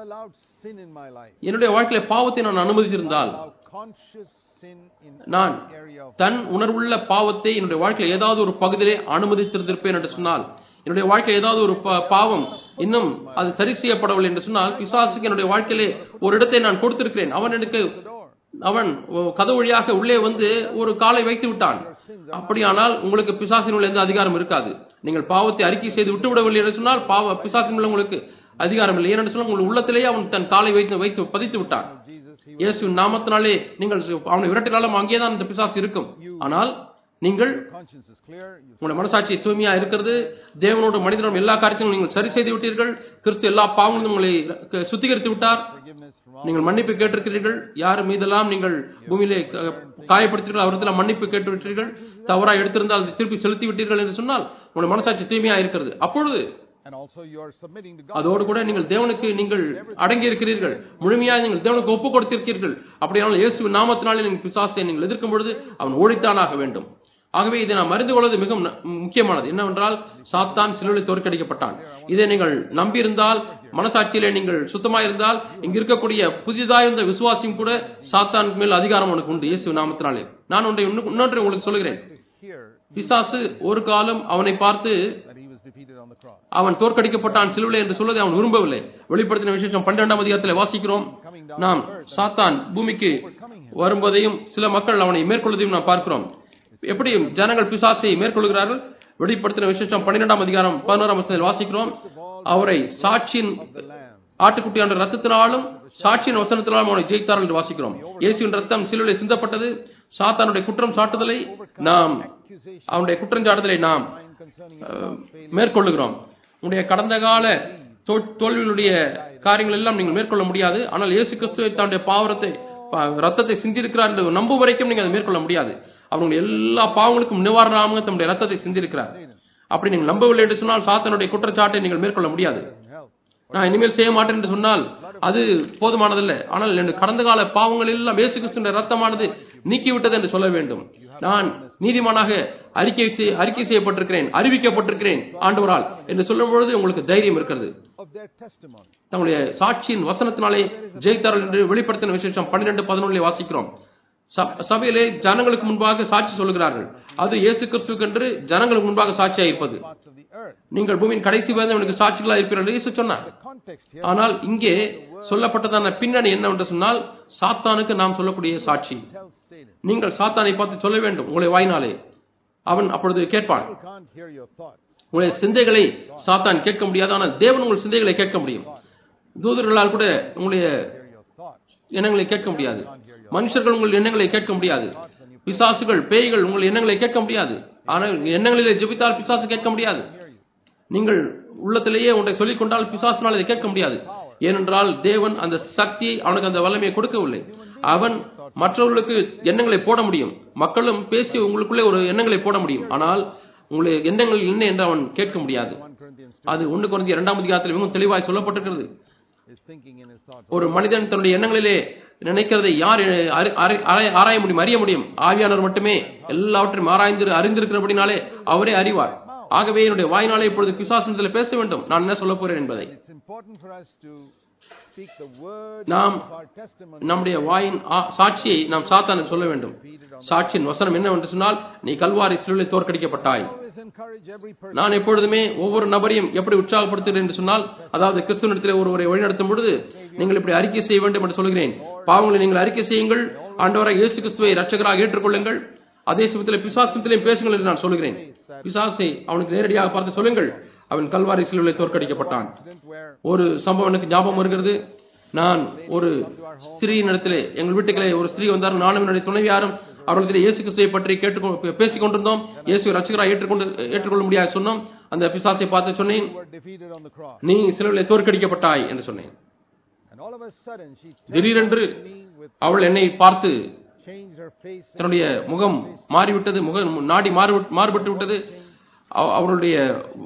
[SPEAKER 2] allowed sin in my life,
[SPEAKER 1] என்னுடைய வாழ்க்கையில பாவத்தை நான் அனுமதித்திருந்தால்
[SPEAKER 2] allow conscious sin in
[SPEAKER 1] நான்
[SPEAKER 2] any area of
[SPEAKER 1] தன் உணர்வுள்ள பாவத்தை என்னுடைய வாழ்க்கையில ஏதாவது ஒரு பகுதியிலே அனுமதித்திருந்திருப்பேன் என்று சொன்னால் என்னுடைய வாழ்க்கையில் ஏதாவது ஒரு பா- பாவம் இன்னும் அது சரி செய்யப்படவில்லை என்று சொன்னால் பிசாசுக்கு என்னுடைய வாழ்க்கையிலே ஒரு இடத்தை நான் கொடுத்திருக்கிறேன் அவன் எனக்கு
[SPEAKER 2] the door.
[SPEAKER 1] அவன் ஒ- கதவு வழியாக உள்ளே வந்து ஒரு காலை வைத்து விட்டான் அப்படியானால் உங்களுக்கு பிசாசின் உள்ள எந்த அதிகாரம் இருக்காது நீங்கள் பாவத்தை அறிக்கை செய்து விட்டு விடவில்லை என்று சொன்னால் பாவ பிசாசின் உள்ள உங்களுக்கு அதிகாரம் இல்லை ஏனென்று சொன்னால் உங்கள் உள்ளத்திலேயே அவன் தன் காலை வைத்து வைத்து பதித்து விட்டான்
[SPEAKER 2] Jesus, he
[SPEAKER 1] இயேசுவின் நாமத்தினாலே நீங்கள் அவனை விரட்டினாலும் அங்கேதான் இந்த பிசாசு இருக்கும் ஆனால் நீங்கள்
[SPEAKER 2] conscience is clear. You
[SPEAKER 1] உங்களுடைய மனசாட்சி தூய்மையா இருக்கிறது தேவனோடு மனிதனோடும் எல்லா காரியத்தையும் நீங்கள் சரி செய்து விட்டீர்கள் கிறிஸ்து எல்லா பாவங்களும் உங்களை க- சுத்திகரித்து விட்டார்
[SPEAKER 2] forgiveness from all
[SPEAKER 1] நீங்கள் மன்னிப்பு கேட்டிருக்கிறீர்கள் யார் மீதெல்லாம் நீங்கள் பூமியிலே க- காயப்படுத்தீர்கள் அவரிடத்தில் மன்னிப்பு கேட்டு விட்டீர்கள் தவறாக எடுத்திருந்தால் அதை திருப்பி செலுத்தி விட்டீர்கள் என்று சொன்னால் உங்களுடைய மனசாட்சி தூய்மையா இருக்கிறது அப்பொழுது
[SPEAKER 2] and also you are submitting to God.
[SPEAKER 1] அதோடு கூட நீங்கள் தேவனுக்கு நீங்கள் அடங்கி இருக்கிறீர்கள் முழுமையாக நீங்கள் தேவனுக்கு ஒப்பு கொடுத்திருக்கிறீர்கள் அப்படியானால் இயேசுவின் நாமத்தினாலே நீங்கள் பிசாசை நீங்கள் எதிர்க்கும் பொழுது அவன் ஓடித்தானாக வேண்டும் ஆகவே இதை நாம் அறிந்து கொள்வது மிகவும் ந- முக்கியமானது என்னவென்றால் சாத்தான் சிலுவையில் தோற்கடிக்கப்பட்டான் இதை நீங்கள் நம்பியிருந்தால் மனசாட்சியிலே நீங்கள் சுத்தமாயிருந்தால் இங்கு இருக்கக்கூடிய புதிதாக இருந்த விசுவாசியும் கூட சாத்தான் மேல் அதிகாரம் உனக்கு உண்டு இயேசு நாமத்தினாலே நான் ஒன்றை இன்னும் இன்னொன்றை உங்களுக்கு சொல்கிறேன்
[SPEAKER 2] To hear
[SPEAKER 1] பிசாசு ஒரு காலம் அவனை பார்த்து
[SPEAKER 2] that he was defeated on the cross.
[SPEAKER 1] அவன் தோற்கடிக்கப்பட்டான் சிலுவிலே என்று சொல்வதை அவன் விரும்பவில்லை வெளிப்படுத்தின விசேஷம் பன்னிரெண்டாம் அதிகாரத்தில் வாசிக்கிறோம் நாம் சாத்தான் பூமிக்கு வரும்போதையும் சில மக்கள் அவனை மேற்கொள்வதையும் நாம் பார்க்கிறோம் எப்படி ஜனங்கள் பிசாசை மேற்கொள்கிறார்கள் வெளிப்படுத்தின விசேஷம் பன்னிரெண்டாம் அதிகாரம் பதினோராம் வசனத்தில் வாசிக்கிறோம் அவரை சாட்சியின்
[SPEAKER 2] The Lamb.
[SPEAKER 1] ஆட்டுக்குட்டியான ரத்தத்தினாலும் சாட்சியின் வசனத்தினாலும் அவனை ஜெயித்தார்கள் என்று வாசிக்கிறோம் இயேசுவின் ரத்தம் சிலுவிலே சிந்தப்பட்டது சாத்தானுடைய குற்றம் சாட்டுதலை நாம்
[SPEAKER 2] Accusation
[SPEAKER 1] அவனுடைய குற்றஞ்சாட்டுதலை நாம்
[SPEAKER 2] concerning your past failure.
[SPEAKER 1] மேற்கொள்ளுகிறோம் உங்களுடைய கடந்த கால தோ- தோல்விகளுடைய காரியங்கள் எல்லாம் நீங்கள் மேற்கொள்ள முடியாது ஆனால் இயேசு கிறிஸ்துவை தன்னுடைய பாவரத்தை பா- ரத்தத்தை சிந்திருக்கிறார் என்று நம்பும் வரைக்கும் நீங்கள் அதை மேற்கொள்ள முடியாது அவருடைய எல்லா பாவங்களுக்கும் நிவாரணமாக தன்னுடைய ரத்தத்தை சிந்திருக்கிறார் அப்படி நீங்கள் நம்பவில்லை என்று சொன்னால் சாத்தனுடைய குற்றச்சாட்டை நீங்கள் மேற்கொள்ள முடியாது
[SPEAKER 2] Doesn't help.
[SPEAKER 1] நான் இனிமேல் செய்ய மாட்டேன் என்று சொன்னால் அது போதுமானதல்ல ஆனால் என்னுடைய கடந்த கால பாவங்கள் எல்லாம் இயேசு கிறிஸ்துவின் ரத்தமானது நீக்கிவிட்டது என்று சொல்ல வேண்டும் நான் நீதிமானாக அறிக்கை செய்- அறிக்கை செய்யப்பட்டிருக்கிறேன் அறிவிக்கப்பட்டிருக்கிறேன் ஆண்டவரால் என்று சொல்லும் பொழுது உங்களுக்கு தைரியம் இருக்கிறது
[SPEAKER 2] Of their testimony.
[SPEAKER 1] தங்களுடைய சாட்சியின் வசனத்தினாலே ஜெயித்தார்கள் என்று வெளிப்படுத்தின விசேஷம் பன்னிரெண்டு பதினொன்றிலே வாசிக்கிறோம் சப- சபையிலே ஜனங்களுக்கு முன்பாக சாட்சி சொல்கிறார்கள் அது இயேசு கிறிஸ்துவுக்கு என்று ஜனங்களுக்கு முன்பாக சாட்சியாக இருப்பது
[SPEAKER 2] Parts of the earth.
[SPEAKER 1] நீங்கள் பூமியின் கடைசி வேதவனுக்கு சாட்சிகளாக இருப்பீர்கள் என்று இயேசு சொன்னார்
[SPEAKER 2] The context here
[SPEAKER 1] ஆனால் இங்கே சொல்லப்பட்டதான பின்னணி என்னவென்று சொன்னால் சாத்தானுக்கு நாம் சொல்லக்கூடிய சாட்சி
[SPEAKER 2] tells Satan.
[SPEAKER 1] நீங்கள் சாத்தானை பார்த்து சொல்ல வேண்டும் உங்களை வாயினாலே அவன் அப்பொழுது கேட்பான்
[SPEAKER 2] People can't hear your thoughts.
[SPEAKER 1] உங்களுடைய சிந்தைகளை சாத்தான் கேட்க முடியாது ஆனால் தேவன் உங்கள் சிந்தைகளை கேட்க முடியும் தூதர்களால் கூட உங்களுடைய
[SPEAKER 2] Hear your thoughts.
[SPEAKER 1] எண்ணங்களை கேட்க முடியாது மனுஷர்கள் உங்கள் எண்ணங்களை கேட்க முடியாது பிசாசுகள் பேய்கள் உங்கள் எண்ணங்களை கேட்க முடியாது ஆனால் எண்ணங்களிலே ஜெபித்தால் பிசாசு கேட்க முடியாது
[SPEAKER 2] Hear you.
[SPEAKER 1] நீங்கள் உள்ளத்திலேயே ஒன்றை சொல்லிக் கொண்டால் பிசாசினால் இதை கேட்க முடியாது ஏனென்றால் தேவன் அந்த சக்தியை அவனுக்கு அந்த வல்லமையை கொடுக்கவில்லை அவன் மற்றவர்களுக்கு எண்ணங்களை போட முடியும் மக்களும் பேசி உங்களுக்குள்ளே ஒரு எண்ணங்களை போட முடியும் ஆனால் உங்களுடைய எண்ணங்கள் என்ன என்று அவன் கேட்க முடியாது
[SPEAKER 2] 1 Corinthians
[SPEAKER 1] அது ஒன்று குறைந்த இரண்டாம் அதிகாரத்தில் மிகவும் தெளிவாய் சொல்லப்பட்டிருக்கிறது
[SPEAKER 2] 2 is thinking in his thoughts.
[SPEAKER 1] ஒரு மனிதன் தன்னுடைய எண்ணங்களிலே நினைக்கிறதை யார் அறி- அறி- ஆராய- ஆராய முடியும் அறிய முடியும் ஆவியானவர் மட்டுமே எல்லாவற்றையும் ஆராய்ந்து அறிந்திருக்கிறபடினாலே அவரே அறிவார் ஆகவே என்னுடைய வாயினாலே இப்பொழுது பிசாசனத்தில் பேச வேண்டும் நான் என்ன சொல்ல போறேன் என்பதை
[SPEAKER 2] It's important for us to speak the word
[SPEAKER 1] நாம்
[SPEAKER 2] of our testimony.
[SPEAKER 1] நம்முடைய வாயின் ஆ- சாட்சியை நாம் சாத்தானுக்கு சொல்ல வேண்டும் சாட்சியின் வசனம் என்னவென்று சொன்னால் நீ கல்வாரி சிலுவை தோற்கடிக்கப்பட்டாய்
[SPEAKER 2] Always encourage every person.
[SPEAKER 1] நான் எப்பொழுதுமே ஒவ்வொரு நபரையும் எப்படி உற்சாகப்படுத்துகிறேன் என்று சொன்னால் அதாவது கிறிஸ்துவனிடத்தில் ஒருவரை வழிநடத்தும் பொழுது நீங்கள் இப்படி அறிக்கை செய்ய வேண்டும் என்று சொல்கிறேன் பாவங்களை நீங்கள் அறிக்கை செய்யுங்கள் ஆண்டவராக இயேசு கிறிஸ்துவை ரட்சகராக ஏற்றுக்கொள்ளுங்கள் அதே சமயத்தில் பிசாசத்திலையும் பேசுங்கள் என்று நான் சொல்கிறேன் பிசாசை அவனுக்கு நேரடியாக பார்த்து சொல்லுங்கள் அவன் கல்வாரி சிலுவை தோற்கடிக்கப்பட்டான்
[SPEAKER 2] Incident where
[SPEAKER 1] ஒரு சம்பவம் எனக்கு ஞாபகம் வருகிறது நான் ஒரு ஸ்திரீனிடத்திலே எங்கள் வீட்டுக்களே ஒரு ஸ்திரீ வந்தார் நானும் என்னுடைய துணைவியாரும் அவர்களிடத்தில் இயேசு கிறிஸ்துவை பற்றி கேட்டு பேசிக் கொண்டிருந்தோம் இயேசுவை ரட்சகராக ஏற்றுக்கொண்டு ஏற்றுக்கொள்ள முடியாது சொன்னோம் அந்த பிசாசை பார்த்து சொன்னேன்
[SPEAKER 2] you were defeated on the cross.
[SPEAKER 1] நீ சிலுவையில் தோற்கடிக்கப்பட்டாய் என்று சொன்னேன்
[SPEAKER 2] And all of a sudden she
[SPEAKER 1] திடீரென்று
[SPEAKER 2] turned me with
[SPEAKER 1] அவள் என்னை பார்த்து
[SPEAKER 2] changed her face. and
[SPEAKER 1] தன்னுடைய முகம் மாறிவிட்டது முக நாடி மாறு- மாறுபட்டு விட்டது அவ- அவருடைய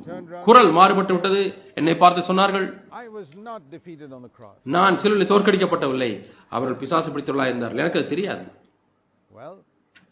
[SPEAKER 1] குரல் மாறுபட்டு விட்டது என்னை பார்த்து சொன்னார்கள்
[SPEAKER 2] I was not defeated on the cross.
[SPEAKER 1] நான் சிலுவையில் தோற்கடிக்கப்பட்டவில்லை அவர்கள் பிசாசு பிடித்துள்ளா இருந்தார்கள் எனக்கு அது தெரியாது
[SPEAKER 2] Well,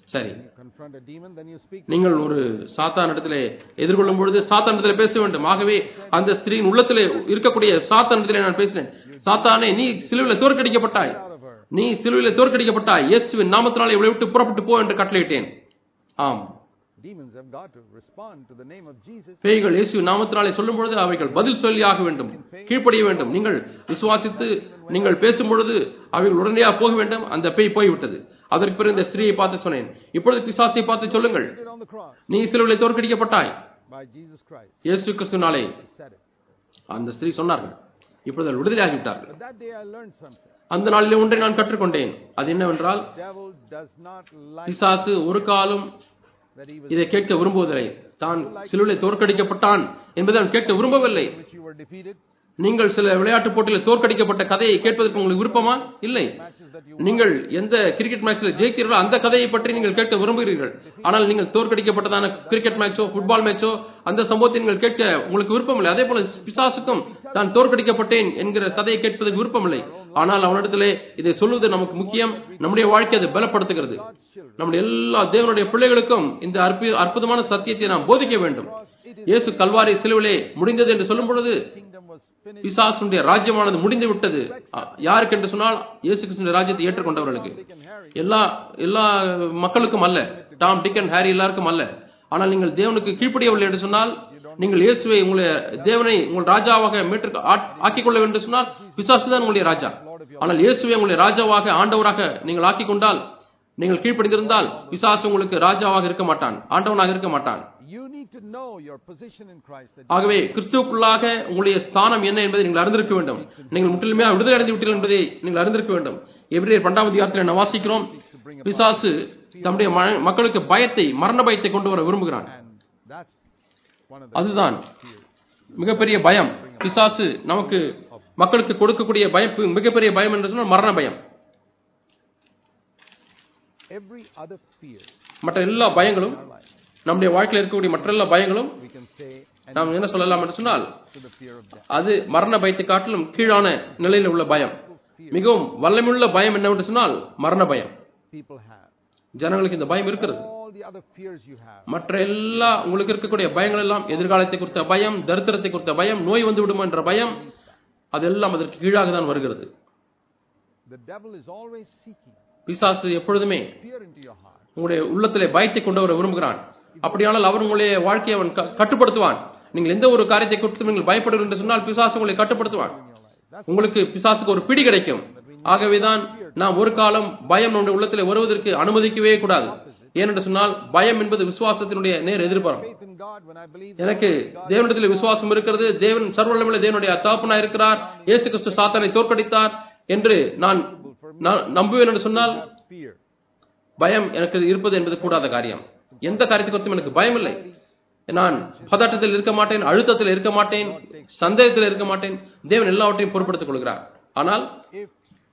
[SPEAKER 1] சரி
[SPEAKER 2] You confront a demon, then you speak.
[SPEAKER 1] நீங்கள் ஒரு சாத்தான் இடத்திலே எதிர்கொள்ளும் பொழுது சாத்தான் இடத்திலே பேச வேண்டும் ஆகவே அந்த ஸ்திரீயின் உள்ளத்திலே இருக்கக்கூடிய சாத்தான் இடத்திலே நான் பேசினேன் சாத்தானே நீ சிலுவையில் தோற்கடிக்கப்பட்டாய்
[SPEAKER 2] out of her.
[SPEAKER 1] நீ சிலுவையில் தோற்கடிக்கப்பட்டாய் இயேசுவின் நாமத்தினாலே இவளை விட்டு புறப்பட்டு போ என்று கட்டளையிட்டேன் ஆம்
[SPEAKER 2] Demons have got to respond to the name of Jesus.
[SPEAKER 1] பேய்கள் இயேசு நாமத்தினாலே சொல்லும் பொழுது அவைகள் பதில் சொல்லியாக வேண்டும் கீழ்ப்படிய வேண்டும் நீங்கள் விசுவாசித்து நீங்கள் பேசும் பொழுது அவைகள் உடனடியாக போக வேண்டும் அந்த பேய் போய்விட்டது அதற்கு பிறகு இந்த ஸ்திரீயை பார்த்து சொன்னேன் இப்பொழுது பிசாசை பார்த்து சொல்லுங்கள்
[SPEAKER 2] Defeated on the cross
[SPEAKER 1] நீ சிலுவையில் தோற்கடிக்கப்பட்டாய்
[SPEAKER 2] by Jesus Christ.
[SPEAKER 1] இயேசு கிறிஸ்துனாலே
[SPEAKER 2] He said it.
[SPEAKER 1] அந்த ஸ்திரீ சொன்னார்கள் இப்பொழுது அவர்கள் விடுதலையாகிவிட்டார்கள்
[SPEAKER 2] But that day I learned something.
[SPEAKER 1] அந்த நாளிலே ஒன்றை நான் கற்றுக்கொண்டேன் அது என்னவென்றால்
[SPEAKER 2] The devil does not like
[SPEAKER 1] பிசாசு ஒரு காலம்
[SPEAKER 2] that he was
[SPEAKER 1] இதை கேட்க விரும்புவதில்லை தான் சிலுவையில் தோற்கடிக்கப்பட்டான் என்பதை அவன் கேட்க விரும்பவில்லை
[SPEAKER 2] in which you were defeated,
[SPEAKER 1] நீங்கள் சில விளையாட்டுப் போட்டியில் தோற்கடிக்கப்பட்ட கதையை கேட்பதற்கு உங்களுக்கு விருப்பமா இல்லை
[SPEAKER 2] matches that you
[SPEAKER 1] நீங்கள் எந்த கிரிக்கெட் மேட்ச்ல ஜெயிக்கிறீர்களோ அந்த கதையை பற்றி நீங்கள் கேட்க விரும்புகிறீர்கள் ஆனால் நீங்கள் தோற்கடிக்கப்பட்டதான கிரிக்கெட் மேட்சோ ஃபுட்பால் மேட்சோ அந்த சம்பவத்தை நீங்கள் கேட்க உங்களுக்கு விருப்பமில்லை அதே போல பிசாசுக்கும் தான் தோற்கடிக்கப்பட்டேன் என்கிற கதையை கேட்பதற்கு விருப்பமில்லை ஆனால் அவனிடத்திலே இதை சொல்வது நமக்கு முக்கியம் நம்முடைய வாழ்க்கை அதை பலப்படுத்துகிறது
[SPEAKER 2] God's children.
[SPEAKER 1] நம்முடைய எல்லா தேவனுடைய பிள்ளைகளுக்கும் இந்த அற்பு அற்புதமான சத்தியத்தை நாம் போதிக்க வேண்டும் இயேசு கல்வாரி சிலுவிலே முடிந்தது என்று சொல்லும் பொழுது
[SPEAKER 2] Kingdom was finished.
[SPEAKER 1] பிசாசுடைய ராஜ்யமானது முடிந்து விட்டது அ, யாருக்கு என்று சொன்னால் இயேசு கிறிஸ்துவின் ராஜ்யத்தை ஏற்றுக்கொண்டவர்களுக்கு
[SPEAKER 2] Dick and Harry.
[SPEAKER 1] எல்லா எல்லா மக்களுக்கும் அல்ல டாம் டிக் அண்ட் ஹாரி எல்லாருக்கும் அல்ல ஆனால் நீங்கள் தேவனுக்கு கீழ்ப்படியவில்லை என்று சொன்னால் நீங்கள் இயேசுவை உங்களுடைய தேவனை உங்கள் ராஜாவாக மீட்டு ஆக்கிக் கொள்ள வேண்டும் என்று சொன்னால் பிசாசு தான் உங்களுடைய ராஜா ஆனால் இயேசுவை உங்களுடைய ராஜாவாக ஆண்டவராக நீங்கள் ஆக்கிக் கொண்டால் நீங்கள் கீழ்ப்படிந்திருந்தால் பிசாசு உங்களுக்கு ராஜாவாக இருக்க மாட்டான் ஆண்டவனாக இருக்க மாட்டான்
[SPEAKER 2] You need to know your position in Christ. That
[SPEAKER 1] ஆகவே கிறிஸ்துவுக்குள்ளாக உங்களுடைய ஸ்தானம் என்ன என்பதை நீங்கள் அறிந்திருக்க வேண்டும் நீங்கள் முற்றிலுமே விடுதலை அடைந்து விட்டீர்கள் என்பதை நீங்கள் அறிந்திருக்க வேண்டும் எபிரேயர் பன்னெண்டாம் அதிகாரத்தில் நாம் வாசிக்கிறோம் பிசாசு தம்முடைய ம- மக்களுக்கு பயத்தை மரண பயத்தை கொண்டு வர விரும்புகிறான்
[SPEAKER 2] and that's one of the
[SPEAKER 1] அதுதான் மிகப்பெரிய பயம் பிசாசு நமக்கு மக்களுக்கு கொடுக்கக்கூடிய பயம் மிகப்பெரிய பயம் என்று சொன்னால் மரண பயம்
[SPEAKER 2] every other fear
[SPEAKER 1] மற்ற எல்லா பயங்களும்
[SPEAKER 2] in our life.
[SPEAKER 1] நம்முடைய வாழ்க்கையில் இருக்கக்கூடிய மற்ற எல்லா பயங்களும்
[SPEAKER 2] We can say and
[SPEAKER 1] நாம் என்ன சொல்லலாம் என்று சொன்னால்
[SPEAKER 2] to the fear of death.
[SPEAKER 1] அது மரண பயத்தை காட்டிலும் கீழான நிலையில் உள்ள பயம் மிகவும் வல்லமையுள்ள பயம் என்னவென்று சொன்னால் மரண பயம்
[SPEAKER 2] People have
[SPEAKER 1] ஜனங்களுக்கு இந்த பயம் இருக்கிறது
[SPEAKER 2] all the other fears you have.
[SPEAKER 1] மற்ற எல்லா உங்களுக்கு இருக்கக்கூடிய பயங்கள் எல்லாம் எதிர்காலத்தை குறித்த பயம் தரித்திரத்தை குறித்த பயம் நோய் வந்து விடுமோ என்ற பயம் அதெல்லாம் அதற்கு கீழாக தான் வருகிறது
[SPEAKER 2] The devil is always seeking
[SPEAKER 1] பிசாசு எப்பொழுதுமே
[SPEAKER 2] fear into your heart.
[SPEAKER 1] உங்களுடைய உள்ளத்திலே பயத்தை கொண்டு வர விரும்புகிறான் அப்படியானால் அவர் உங்களுடைய வாழ்க்கையை அவன் க- கட்டுப்படுத்துவான் நீங்கள் எந்த ஒரு காரியத்தை குறித்து நீங்கள் பயப்படுவீர்கள் என்று சொன்னால் பிசாசு உங்களை கட்டுப்படுத்துவான்
[SPEAKER 2] in your life. That's
[SPEAKER 1] உங்களுக்கு பிசாசுக்கு ஒரு பிடி கிடைக்கும் ஆகவேதான் நாம் ஒரு காலம் பயம் நம்முடைய உள்ளத்திலே வருவதற்கு அனுமதிக்கவே கூடாது ஏனென்று சொன்னால் பயம் என்பது விசுவாசத்தினுடைய நேர் எதிர்பாரம்
[SPEAKER 2] faith in God when I believe
[SPEAKER 1] எனக்கு தேவனிடத்தில் விசுவாசம் இருக்கிறது தேவன் சர்வல்லமுள்ள தேவனுடைய தகப்பனாய் இருக்கிறார் இயேசு கிறிஸ்து சாத்தானை தோற்கடித்தார் என்று நான் நான் நம்புவேன் என்று சொன்னால்
[SPEAKER 2] fear.
[SPEAKER 1] பயம் எனக்கு இருப்பது என்பது கூடாத காரியம் எந்த காரியத்தை குறித்தும் எனக்கு பயம் இல்லை நான் பதட்டத்தில் இருக்க மாட்டேன் அழுத்தத்தில் இருக்க மாட்டேன் சந்தேகத்தில் இருக்க மாட்டேன் தேவன் எல்லாவற்றையும் பொறுப்படுத்திக் கொள்கிறார் ஆனால்
[SPEAKER 2] If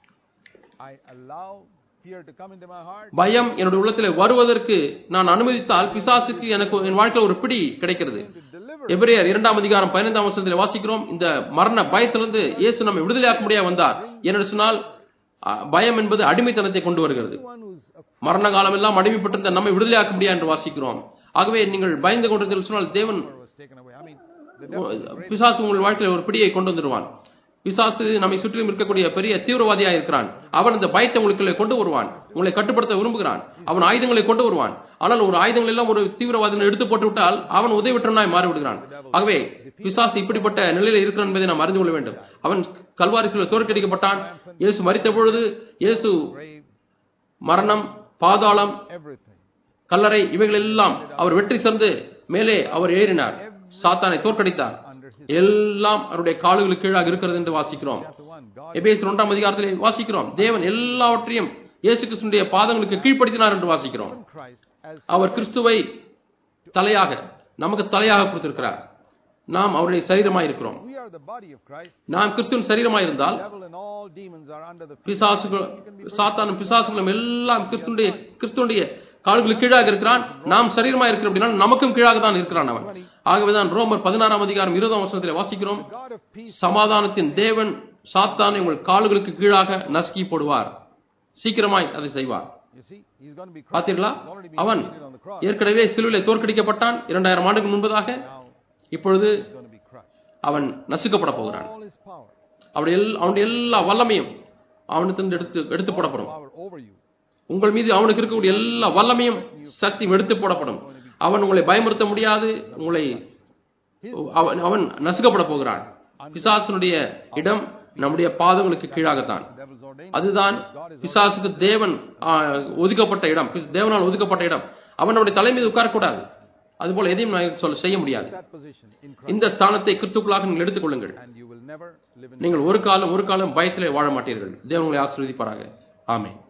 [SPEAKER 2] I allow fear to come into my heart,
[SPEAKER 1] பயம் என்னுடைய உள்ளத்திலே வருவதற்கு நான் அனுமதித்தால் பிசாசுக்கு எனக்கு என் வாழ்க்கையில் ஒரு பிடி கிடைக்கிறது
[SPEAKER 2] to deliver
[SPEAKER 1] எபிரேயர் இரண்டாம் அதிகாரம் பதினைந்தாம் வருஷத்தில் வாசிக்கிறோம் இந்த மரண பயத்திலிருந்து இயேசு நம்மை விடுதலையாக்க முடியாது வந்தார் ஏனென்று சொன்னால் அ, பயம் என்பது அடிமைத்தனத்தை கொண்டு வருகிறது
[SPEAKER 2] anyone who's afraid
[SPEAKER 1] மரண காலம் எல்லாம் அடிமைப்பட்டிருந்த நம்மை விடுதலையாக்க முடியாது என்று வாசிக்கிறோம் ஆகவே நீங்கள் பயந்து கொண்டிருந்தீர்கள் சொன்னால் தேவன்
[SPEAKER 2] was taken away. I mean, the devil
[SPEAKER 1] பிசாசு உங்கள் வாழ்க்கையில் ஒரு பிடியை கொண்டு வந்துடுவான் பிசாசு நம்மை சுற்றிலும் இருக்கக்கூடிய பெரிய தீவிரவாதியா இருக்கிறான் அவன் இந்த பயத்தை உங்களுக்குள்ளே கொண்டு வருவான் உங்களை கட்டுப்படுத்த விரும்புகிறான் அவன் ஆயுதங்களை கொண்டு வருவான் ஆனால் ஒரு ஆயுதங்கள் எல்லாம் ஒரு தீவிரவாதிகள் எடுத்து போட்டு விட்டால் அவன் உதவிட்டனாய் மாறி விடுகிறான் ஆகவே பிசாசு இப்படிப்பட்ட நிலையில் இருக்கிறான் என்பதை நாம் அறிந்து கொள்ள வேண்டும் அவன் கல்வாரிசில் தோற்கடிக்கப்பட்டான் இயேசு மரித்த பொழுது இயேசு
[SPEAKER 2] grave,
[SPEAKER 1] மரணம் பாதாளம்
[SPEAKER 2] everything.
[SPEAKER 1] கல்லறை இவைகள் எல்லாம் அவர் வெற்றி சேர்ந்து மேலே அவர் ஏறினார் சாத்தானை தோற்கடித்தார்
[SPEAKER 2] Under his
[SPEAKER 1] எல்லாம் அவருடைய கால்களுக்கு கீழாக இருக்கிறது என்று வாசிக்கிறோம்
[SPEAKER 2] chapter 1, God
[SPEAKER 1] எபேசு ஒன்றாம் அதிகாரத்தில் வாசிக்கிறோம் தேவன் எல்லாவற்றையும் இயேசு கிறிஸ்துடைய பாதங்களுக்கு கீழ்ப்படுத்தினார் என்று வாசிக்கிறோம்
[SPEAKER 2] in Christ as
[SPEAKER 1] அவர் கிறிஸ்துவை தலையாக நமக்கு தலையாக கொடுத்திருக்கிறார் நாம் அவருடைய சரீரமாய் இருக்கிறோம்
[SPEAKER 2] we are the body of Christ.
[SPEAKER 1] நாம் கிறிஸ்துவின் சரீரமாய் இருந்தால்
[SPEAKER 2] Devil and all demons are under the feet.
[SPEAKER 1] பிசாசுகள் சாத்தானும் பிசாசுகளும் எல்லாம் கிறிஸ்துடைய கிறிஸ்துடைய கால்களுக்கு கீழாக இருக்கிறான் நாம் சரீரமாக இருக்கிறோம் அப்படின்னா நமக்கும் கீழாக தான் இருக்கிறான் அவன் ஆகவேதான் ரோமர் பதினாறாம் அதிகாரம் இருபதாம் வசனத்தில் வாசிக்கிறோம்
[SPEAKER 2] The God of peace
[SPEAKER 1] சமாதானத்தின் தேவன் சாத்தானை உங்கள் கால்களுக்கு கீழாக நசுக்கி போடுவார் சீக்கிரமாய் அதை செய்வார்
[SPEAKER 2] You see, he's going to be crushed.
[SPEAKER 1] பார்த்தீர்களா
[SPEAKER 2] He's already been
[SPEAKER 1] அவன்
[SPEAKER 2] defeated on the cross.
[SPEAKER 1] ஏற்கனவே சிலுவிலே தோற்கடிக்கப்பட்டான் இரண்டாயிரம் ஆண்டுக்கு முன்பதாக
[SPEAKER 2] Now
[SPEAKER 1] இப்பொழுது
[SPEAKER 2] he's going to be crushed.
[SPEAKER 1] அவன் நசுக்கப்பட போகிறான்
[SPEAKER 2] All his power,
[SPEAKER 1] அவருடைய எல்- அவனுடைய எல்லா வல்லமையும் அவனுக்கு எடுத்து எடுத்து போடப்படும்
[SPEAKER 2] power over you.
[SPEAKER 1] உங்கள் மீது அவனுக்கு இருக்கக்கூடிய எல்லா வல்லமையும் சக்தியும் எடுத்து போடப்படும் அவன் உங்களை பயமுறுத்த முடியாது உங்களை அவன் அவன் நசுக்கப்பட போகிறான் பிசாசனுடைய இடம் நம்முடைய பாதங்களுக்கு கீழாகத்தான்
[SPEAKER 2] The devil's ordained.
[SPEAKER 1] அதுதான் பிசாசுக்கு தேவன் ஆ, ஒதுக்கப்பட்ட இடம் பிஸ்- தேவனால் ஒதுக்கப்பட்ட இடம் அவன் நம்முடைய தலை மீது உட்காரக்கூடாது அதுபோல எதையும் நான் சொல்ல செய்ய முடியாது
[SPEAKER 2] that position in Christ,
[SPEAKER 1] இந்த ஸ்தானத்தை கிறிஸ்துக்குள்ளாக நீங்கள் எடுத்துக்கொள்ளுங்கள்
[SPEAKER 2] and you will never live in
[SPEAKER 1] நீங்கள் ஒரு காலம் ஒரு காலம் பயத்திலே வாழ மாட்டீர்கள் தேவன் உங்களை ஆசீர்வதிப்பாராக ஆமென்